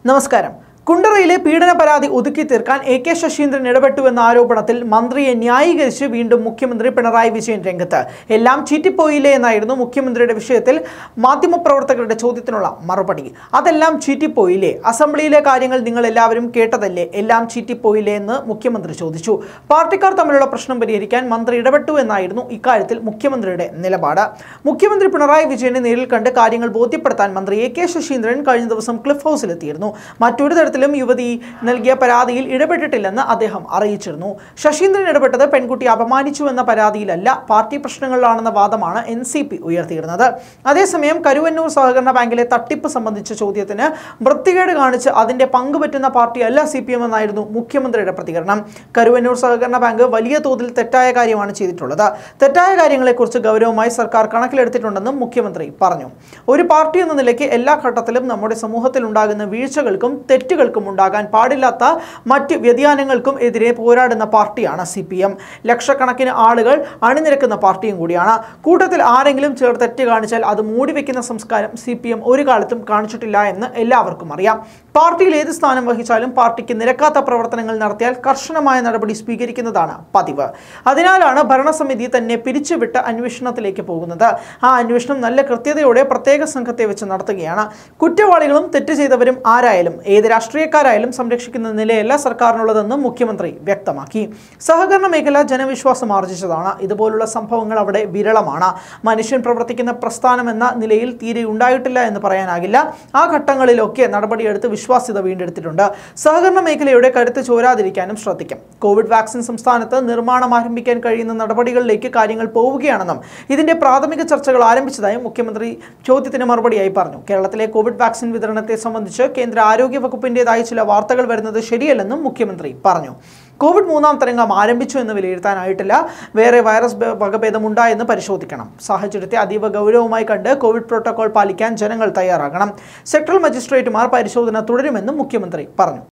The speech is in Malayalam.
നമസ്കാരം കുണ്ടറയിലെ പീഡന പരാതി ഒതുക്കി തീർക്കാൻ എ കെ ശശീന്ദ്രൻ ഇടപെട്ടുവെന്ന ആരോപണത്തിൽ മന്ത്രിയെ ന്യായീകരിച്ച് വീണ്ടും മുഖ്യമന്ത്രി പിണറായി വിജയൻ രംഗത്ത് എല്ലാം ചീറ്റിപ്പോയില്ലേ എന്നായിരുന്നു മുഖ്യമന്ത്രിയുടെ വിഷയത്തിൽ മാധ്യമപ്രവർത്തകരുടെ ചോദ്യത്തിനുള്ള മറുപടി അതെല്ലാം ചീറ്റിപ്പോയില്ലേ അസംബ്ലിയിലെ കാര്യങ്ങൾ നിങ്ങൾ എല്ലാവരും കേട്ടതല്ലേ എല്ലാം ചീറ്റിപ്പോയില്ലേ എന്ന് മുഖ്യമന്ത്രി ചോദിച്ചു പാർട്ടിക്കാർ തമ്മിലുള്ള പ്രശ്നം പരിഹരിക്കാൻ മന്ത്രി ഇടപെട്ടു എന്നായിരുന്നു ഇക്കാര്യത്തിൽ മുഖ്യമന്ത്രിയുടെ നിലപാട് മുഖ്യമന്ത്രി പിണറായി വിജയനെ നേരിൽ കണ്ട് കാര്യങ്ങൾ ബോധ്യപ്പെടുത്താൻ മന്ത്രി എ കെ ശശീന്ദ്രൻ കഴിഞ്ഞ ദിവസം ക്ലിഫ് ഹൗസിലെത്തിയിരുന്നു മറ്റൊരു തരത്തിലും യുവതി നൽകിയ പരാതിയിൽ ഇടപെട്ടിട്ടില്ലെന്ന് അദ്ദേഹം അറിയിച്ചിരുന്നു ശശീന്ദ്രൻ ഇടപെട്ടത് പെൺകുട്ടി അപമാനിച്ചു എന്ന പരാതിയിലല്ല പാർട്ടി പ്രശ്നങ്ങളിലാണെന്ന വാദമാണ് എൻ സി പി ഉയർത്തിയിരുന്നത് അതേസമയം കരുവന്നൂർ സഹകരണ ബാങ്കിലെ തട്ടിപ്പ് സംബന്ധിച്ച ചോദ്യത്തിന് വൃത്തികേട് കാണിച്ച് അതിന്റെ പങ്ക് പറ്റുന്ന പാർട്ടിയല്ല സി പി എം എന്നായിരുന്നു മുഖ്യമന്ത്രിയുടെ പ്രതികരണം കരുവന്നൂർ സഹകരണ ബാങ്ക് വലിയ തോതിൽ തെറ്റായ കാര്യമാണ് ചെയ്തിട്ടുള്ളത് തെറ്റായ കാര്യങ്ങളെക്കുറിച്ച് ഗൗരവമായി സർക്കാർ കണക്കിലെടുത്തിട്ടുണ്ടെന്നും മുഖ്യമന്ത്രി പറഞ്ഞു ഒരു പാർട്ടി എന്ന നിലയ്ക്ക് എല്ലാ ഘട്ടത്തിലും നമ്മുടെ സമൂഹത്തിൽ ഉണ്ടാകുന്ന വീഴ്ചകൾക്കും തെറ്റുകൾക്കും ഉണ്ടാകാൻ പാടില്ലാത്ത മറ്റ് വ്യതിയാനങ്ങൾക്കും എതിരെ പോരാടുന്ന പാർട്ടിയാണ് സി പി എം ലക്ഷക്കണക്കിന് ആളുകൾ അണിനിരക്കുന്ന പാർട്ടിയും കൂടിയാണ് കൂട്ടത്തിൽ ആരെങ്കിലും ചേർ തെറ്റ് കാണിച്ചാൽ അത് മൂടിവെക്കുന്ന സംസ്കാരം സി പി എം ഒരു കാലത്തും കാണിച്ചിട്ടില്ല എന്ന് എല്ലാവർക്കും അറിയാം പാർട്ടിയിൽ ഏത് സ്ഥാനം വഹിച്ചാലും പാർട്ടിക്ക് നിരക്കാത്ത പ്രവർത്തനങ്ങൾ നടത്തിയാൽ കർശനമായ നടപടി സ്വീകരിക്കുന്നതാണ് പതിവ് അതിനാലാണ് ഭരണസമിതി തന്നെ പിരിച്ചുവിട്ട് അന്വേഷണത്തിലേക്ക് പോകുന്നത് ആ അന്വേഷണം നല്ല കൃത്യതയോടെ പ്രത്യേക സംഘത്തെ വെച്ച് നടത്തുകയാണ് കുറ്റവാളികളും തെറ്റ് ചെയ്തവരും ആരായാലും ഏത് രാഷ്ട്രീയക്കാരായാലും സംരക്ഷിക്കുന്ന നിലയല്ല സർക്കാരിനുള്ളതെന്നും മുഖ്യമന്ത്രി വ്യക്തമാക്കി സഹകരണ മേഖല ജനവിശ്വാസം ആർജിച്ചതാണ് ഇതുപോലുള്ള സംഭവങ്ങൾ അവിടെ വിരളമാണ് മനുഷ്യൻ പ്രവർത്തിക്കുന്ന പ്രസ്ഥാനം എന്ന നിലയിൽ തീരെ ഉണ്ടായിട്ടില്ല എന്ന് പറയാനാകില്ല ആ ഘട്ടങ്ങളിലൊക്കെ നടപടിയെടുത്ത് വിശ്വാസ്യത വീണ്ടെടുത്തിട്ടുണ്ട് സഹകരണ മേഖലയുടെ കരുത്ത് ചോരാതിരിക്കാനും ശ്രദ്ധിക്കും കോവിഡ് വാക്സിൻ സംസ്ഥാനത്ത് നിർമ്മാണം ആരംഭിക്കാൻ കഴിയുന്ന നടപടികളിലേക്ക് കാര്യങ്ങൾ പോവുകയാണെന്നും ഇതിന്റെ പ്രാഥമിക ചർച്ചകൾ ആരംഭിച്ചതായും മുഖ്യമന്ത്രി ചോദ്യത്തിന് മറുപടിയായി പറഞ്ഞു കേരളത്തിലെ കോവിഡ് വാക്സിൻ വിതരണത്തെ സംബന്ധിച്ച് കേന്ദ്ര ആരോഗ്യ വകുപ്പിന്റേതായ ചില വാർത്തകൾ വരുന്നത് ശരിയല്ലെന്നും മുഖ്യമന്ത്രി പറഞ്ഞു കോവിഡ് മൂന്നാം തരംഗം ആരംഭിച്ചു എന്ന് വിലയിരുത്താനായിട്ടില്ല വേറെ വൈറസ് ഭേ- വകഭേദമുണ്ടായെന്ന് പരിശോധിക്കണം സാഹചര്യത്തെ അതീവ ഗൗരവമായി കണ്ട് കോവിഡ് പ്രോട്ടോകോൾ പാലിക്കാൻ ജനങ്ങൾ തയ്യാറാകണം സെക്ടറൽ മജിസ്ട്രേറ്റുമാർ പരിശോധന തുടരുമെന്നും മുഖ്യമന്ത്രി പറഞ്ഞു